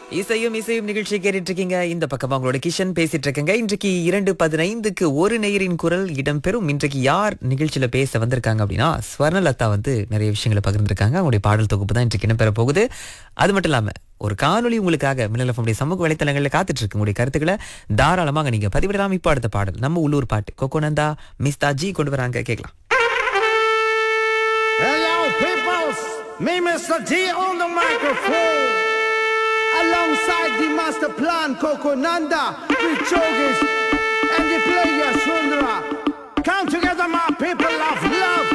இசையும் இசையும் நிகழ்ச்சி கேட்டுட்டு இருக்கீங்க இந்த பக்கமா உங்களோட கிஷன் பேசிட்டு இருக்கேங்க இன்றைக்கு இரண்டு பதினைந்துக்கு ஒரு நேயரின் குரல் இடம்பெறும் இன்றைக்கு யார் நிகழ்ச்சியில பேச வந்திருக்காங்க அப்படின்னா ஸ்வர்ணலதா வந்து நிறைய விஷயங்களை பகிர்ந்திருக்காங்க அவங்களுடைய பாடல் தொகுப்பு தான் இன்றைக்கு இடம்பெற போகுது அது மட்டும் இல்லாம ஒரு காணொளி உங்களுக்காக மின்னலஃபமுடைய சமூக வலைத்தளங்களில் காத்துட்டு இருக்கு உங்களுடைய கருத்துக்களை தாராளமாக நீங்க பதிவிடலாம் இப்போ அடுத்த பாடல் நம்ம உள்ளூர் பாட்டு கொக்கோனந்தா மிஸ்தா ஜி கொண்டு வராங்க கேட்கலாம் Hello, peoples! Me, Mr. G, on the microphone. Alongside the master plan, Coco Nanda, with Chogis, and the player Sundra. Come together, my people of love.